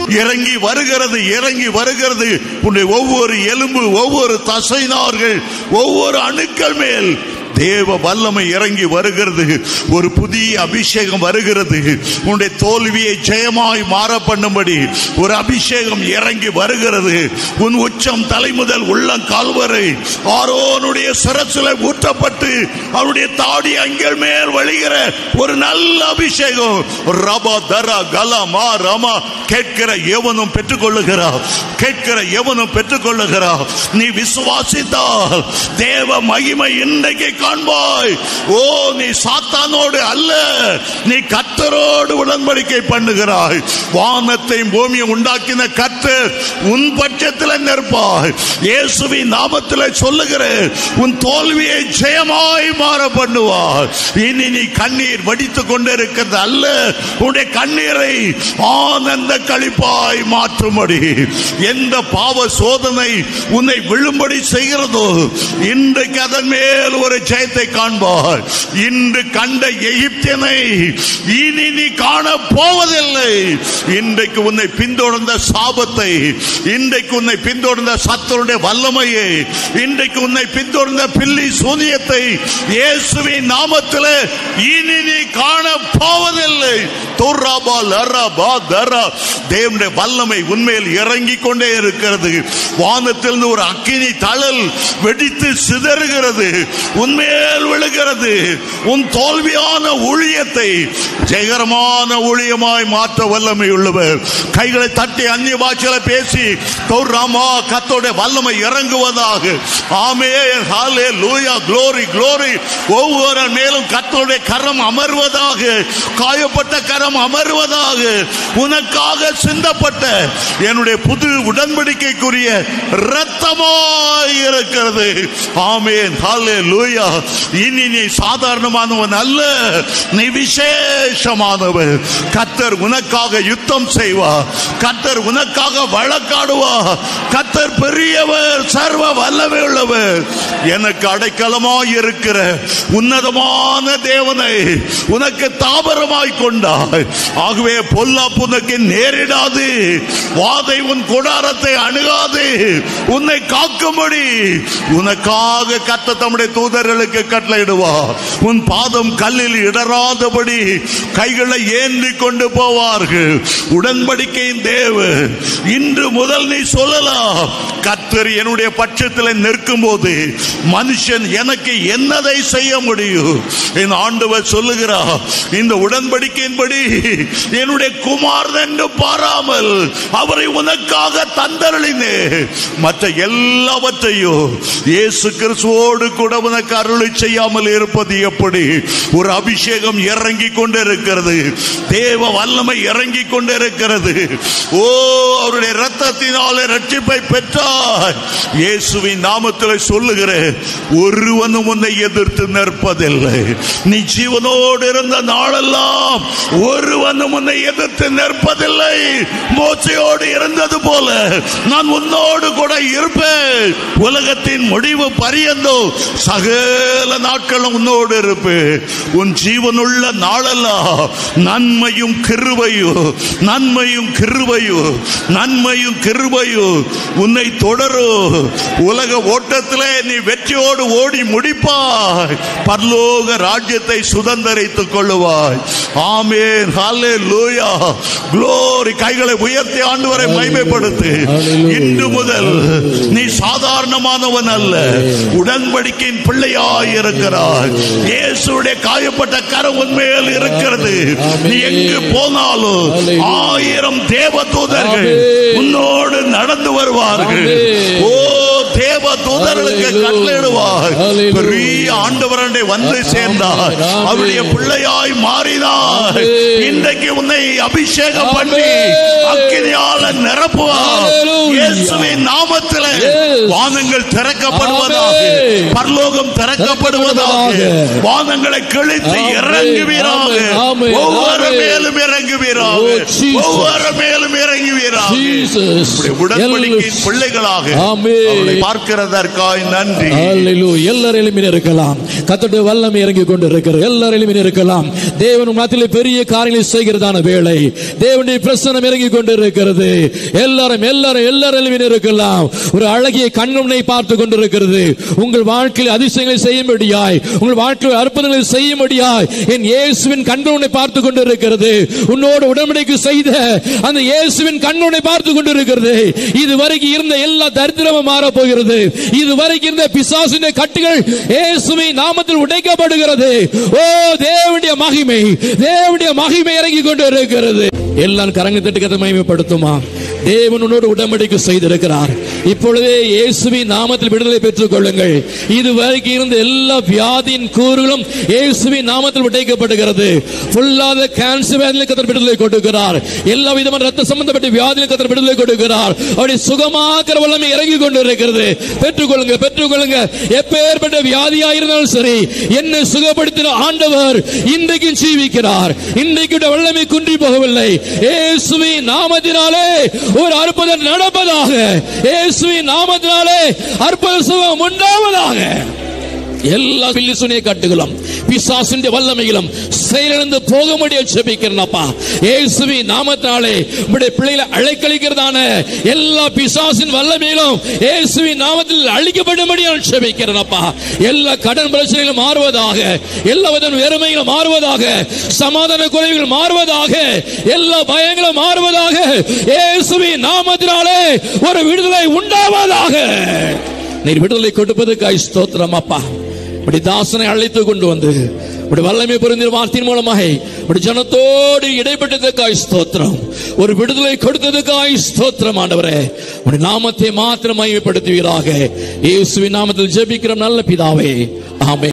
இறங்கி வருகிறது இறங்கி வருகிறது உன்னுடைய ஒவ்வொரு எலும்பு ஒவ்வொரு தசைனார்கள் ஒவ்வொரு அணுக்கள் மேல் தேவ வல்லமை இறங்கி வருகிறது ஒரு புதிய அபிஷேகம் வருகிறது உன்னுடைய தோல்வியை ஜெயமாய் மாற பண்ணும்படி ஒரு அபிஷேகம் இறங்கி வருகிறது உன் உச்சம் தலை முதல் உள்ளம் கால்வரை ஆரோனுடைய சிரசில ஊற்றப்பட்டு அவனுடைய தாடி அங்கள் மேல் வழிகிற ஒரு நல்ல அபிஷேகம் ரபா தரா கலா மா ரமா கேட்கிற எவனும் பெற்றுக்கொள்ளுகிறா கேட்கிற எவனும் பெற்றுக்கொள்ளுகிறா நீ விசுவாசித்தால் தேவ மகிமை இன்றைக்கு காண்பாய் ஓ நீ சாத்தானோடு அல்ல நீ கத்தரோடு உடன்படிக்கை பண்ணுகிறாய் வானத்தையும் பூமியை உண்டாக்கின கத்தர் உன் பட்சத்தில் நிற்பாய் இயேசுவின் நாமத்தில் சொல்லுகிறேன் உன் தோல்வியை ஜெயமாய் மாற பண்ணுவார் இனி நீ கண்ணீர் வடித்துக் கொண்டிருக்கிறது அல்ல உன்னுடைய கண்ணீரை ஆனந்த கழிப்பாய் மாற்றும்படி எந்த பாவ சோதனை உன்னை விழும்படி செய்கிறதோ இன்றைக்கு அதன் மேல் ஒரு ஜெயத்தை காண்பார் இன்று கண்ட எகிப்தியனை இனி நீ காண போவதில்லை இன்றைக்கு உன்னை பின்தொடர்ந்த சாபத்தை இன்றைக்கு உன்னை பின்தொடர்ந்த சத்தருடைய வல்லமையை இன்றைக்கு உன்னை பின்தொடர்ந்த பில்லி சூனியத்தை இயேசுவின் நாமத்தில் இனி நீ காண போவதில்லை தொர்ராபா லராபா தரா தேவனுடைய வல்லமை உண்மையில் இறங்கிக் கொண்டே இருக்கிறது வானத்திலிருந்து ஒரு அக்கினி தழல் வெடித்து சிதறுகிறது உண்மையில் விழுகிறது உன் தோல்வியான ஊழியத்தை ஜெயகரமான ஊழியமாய் மாற்ற வல்லமை உள்ளவர் கைகளை தட்டி அந்நிய பாஷையில பேசி ராமா கத்தோட வல்லமை இறங்குவதாக ஆமே ஹாலே லூயா க்ளோரி க்ளோரி ஒவ்வொரு மேலும் கத்தோடைய கரம் அமர்வதாக காயப்பட்ட கரம் அமர்வதாக உனக்காக சிந்தப்பட்ட என்னுடைய புது உடன்படிக்கைக்குரிய இரத்தமாய் இருக்கிறது ஆமேன் ஹாலே லூயா இனி நீ சாதாரணமானவன் அல்ல நீ விசேஷமானவன் கத்தர் உனக்காக யுத்தம் செய்வா கத்தர் உனக்காக வழக்காடுவா கத்தர் பெரியவர் சர்வ வல்லமை உள்ளவர் எனக்கு அடைக்கலமாய் இருக்கிற உன்னதமான தேவனை உனக்கு தாபரமாய் கொண்டாய் ஆகவே பொல்லாப்பு உனக்கு நேரிடாது வாதை உன் கூடாரத்தை அணுகாது உன்னை காக்கும்படி உனக்காக கத்த தம்முடைய தூதர்களுக்கு கட்டளையிடுவா உன் பாதம் கல்லில் இடராதபடி கைகளை ஏந்தி கொண்டு போவார்கள் உடன்படிக்கையின் தேவ இன்று முதல் நீ சொல்லலாம் கத்தர் என்னுடைய பட்சத்தில் நிற்கும் போது மனுஷன் எனக்கு என்னதை செய்ய முடியும் என் ஆண்டவர் சொல்லுகிறார் இந்த உடன்படிக்கையின்படி என்னுடைய குமாரன் என்று பாராமல் அவரை உனக்காக தந்தருளினே மற்ற எல்லாவற்றையும் இயேசு கிறிஸ்துவோடு கூட உனக்கு அருளை செய்யாமல் இருப்பது எப்படி ஒரு அபிஷேகம் இறங்கி கொண்டிருக்கிறது தேவ வல்லமை இறங்கி கொண்டிருக்கிறது ஓ அவருடைய ரத்தத்தினாலே ரட்சிப்பை பெற்றார் இயேசுவின் நாமத்தில் சொல்லுகிற ஒருவனும் உன்னை எதிர்த்து நிற்பதில்லை நீ ஜீவனோடு இருந்த நாளெல்லாம் ஒருவனும் உன்னை எதிர்த்து நிற்பதில்லை மோசையோடு இருந்தது போல நான் உன்னோடு கூட இருப்பேன் உலகத்தின் முடிவு பரியந்தோ சகல நாட்களும் உன்னோடு இருப்பேன் உன் ஜீவனுள்ள நாளெல்லாம் நன்மையும் கிருபையும் நன்மையும் கிருபையும் நன்மையும் கிருபையும் உன்னை தொடரும் உலக ஓட்டத்திலே நீ வெற்றியோடு ஓடி முடிப்பாய் பரலோக ராஜ்யத்தை சுதந்தரித்துக் கொள்ளுவாய் ஆமேன் ஹாலே லூயா க்ளோரி கைகளை உயர்த்தி ஆண்டவரை மைமைப்படுத்து இன்று முதல் நீ சாதாரணமானவன் அல்ல உடன்படிக்கையின் பிள்ளையாய் இருக்கிறாய் இயேசுடைய காயப்பட்ட கரம் உண்மையில் இருக்கிறது நீ எங்கு போனாலும் ஆயிரம் தேவ தூதர்கள் உன்னோடு நடந்து வருவார்கள் ஓ தேவ தூதர்களுக்கு கட்டளையிடுவார் பெரிய ஆண்டவரண்டை வந்து சேர்ந்தார் அவருடைய பிள்ளையாய் மாறினார் இன்றைக்கு உன்னை அபிஷேகம் பண்ணி அக்கினியால நிரப்புவார் இயேசுவின் நாமத்தில் வானங்கள் திறக்கப்படுவதாக பரலோகம் திறக்கப்படுவதாக வானங்களை கிழித்து இறங்குவீராக ஒவ்வொரு மேலும் இறங்குவீராக ஒவ்வொரு மேலும் இறங்குவீராக Jesus. உம்முடைய உடன்படிக்கையின் பிள்ளைகளாக ஆமென். அவர்களை பார்க்கிறதற்காய் நன்றி Hallelujah. எல்லாரும் எளிமையில் இருக்கலாம் கத்தோட வல்லமை இறங்கி கொண்டு இருக்கிறது எல்லாரும் எளிமையில் இருக்கலாம் தேவன் மத்தியிலே பெரிய காரியங்களை செய்கிறதான வேளை தேவனுடைய பிரசனம் இறங்கி கொண்டு இருக்கிறது எல்லாரும் எல்லாரும் எல்லாரும் எளிமையில் இருக்கலாம் ஒரு அழகிய கண்ணுனை பார்த்து கொண்டிருக்கிறது உங்கள் வாழ்க்கையில் அதிசயங்களை செய்யும்படியாய் உங்கள் வாழ்க்கையில் அற்புதங்களை செய்யும்படியாய் என் இயேசுவின் கண்களுனை பார்த்து கொண்டிருக்கிறது உன்னோடு உடன்படிக்கை செய்த அந்த இயேசுவின் கண்ணுனை பார்த்து கொண்டிருக்கிறது இதுவரைக்கும் இருந்த எல்லா தரித்திரமும் மாற போகிறது இதுவரைக்கும் இருந்த பிசாசின் கட்டுகள் இயேசுவின் நாமத்தில் உடைக்கப்படுகிறது ஓ தேவனுடைய மகிமை தேவனுடைய மகிமை இறங்கி கொண்டு இருக்கிறது எல்லாம் கரங்க தட்டு கதை மகிமைப்படுத்துமா தேவன் உன்னோடு உடன்படிக்கை செய்திருக்கிறார் இப்பொழுதே இயேசுவின் நாமத்தில் விடுதலை பெற்றுக் கொள்ளுங்கள் இதுவரைக்கும் இருந்த எல்லா வியாதியின் கூறுகளும் இயேசுவின் நாமத்தில் உடைக்கப்படுகிறது பொல்லாத கேன்சர் வியாதியில் கத்தர் விடுதலை கொடுக்கிறார் எல்லா விதமான ரத்த சம்பந்தப்பட்ட வியாதியில் கத்தர் விடுதலை கொடுக்கிறார் அவருடைய சுகமாக்கிற வல்லமை இறங்கி கொண்டு இருக்கிறது பெற்றுக்கொள்ளுங்க பெற்றுக்கொள்ளுங்க எப்பேற்பட்ட வியாதியா இருந்தாலும் சரி என்னை சுகப்படுத்தின ஆண்டவர் இன்றைக்கும் ஜீவிக்கிறார் இன்றைக்கு வல்லமை குன்றி போகவில்லை இயேசுவின் நாமத்தினாலே ஒரு அற்புதம் நடப்பதாக இயேசுவின் நாமத்தினாலே அற்புத சுகம் உண்டாவதாக எல்லா பில்லிசுனிய கட்டுகளும் பிசாசிന്റെ வல்லமைகளும் செயலிழந்து போக முடிய ஜெபிக்கிறேன்ப்பா இயேசுவின் நாமத்தினாலே உம்முடைய பிள்ளைகளை அழைக்கழிக்கிறதான எல்லா பிசாசின் வல்லமைகளும் இயேசுவின் நாமத்தில் அழிக்கப்படும்படியா ஜெபிக்கிறேன்ப்பா எல்லா கடன் பிரச்சனைகளும் மாறுவதாக எல்லா வித வெறுமைகளும் மாறுவதாக சமாதான குறைவுகள் மாறுவதாக எல்லா பயங்களும் மாறுவதாக இயேசுவின் நாமத்தினாலே ஒரு விடுதலை உண்டாவதாக நீர் விடுதலை கொடுப்பதற்காய் ஸ்தோத்திரம் அப்பா இப்படி தாசனை அழைத்து கொண்டு வந்து இப்படி வல்லமை புரிந்த வார்த்தையின் மூலமாக இப்படி ஜனத்தோடு இடைப்பட்டதுக்காய் ஸ்தோத்திரம் ஒரு விடுதலை கொடுத்ததுக்காய் ஸ்தோத்திரம் ஆண்டவரே உடைய நாமத்தை மாத்திரம் மையப்படுத்துவீராக இயேசுவின் நாமத்தில் ஜெபிக்கிற நல்ல பிதாவே ஆமென்